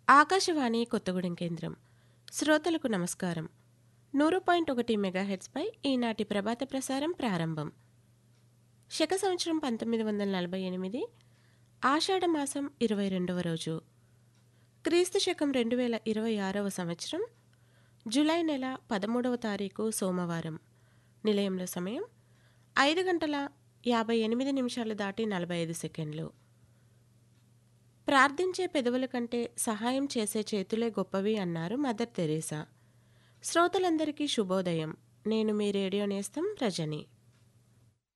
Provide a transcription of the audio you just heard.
ఆకాశవాణి కొత్తగూడెం కేంద్రం శ్రోతలకు నమస్కారం నూరు పాయింట్ ఒకటి మెగాహెడ్స్పై ఈనాటి ప్రభాత ప్రసారం ప్రారంభం శక సంవత్సరం పంతొమ్మిది వందల నలభై ఎనిమిది ఆషాఢ మాసం ఇరవై రెండవ రోజు క్రీస్తు శకం రెండు వేల ఇరవై ఆరవ సంవత్సరం జూలై నెల పదమూడవ తారీఖు సోమవారం నిలయంలో సమయం ఐదు గంటల యాభై ఎనిమిది నిమిషాలు దాటి నలభై ఐదు సెకండ్లు ప్రార్థించే పెదవుల కంటే సహాయం చేసే చేతులే గొప్పవి అన్నారు మదర్ తెరీసా శ్రోతలందరికీ శుభోదయం నేను మీ రేడియో నేస్తం రజని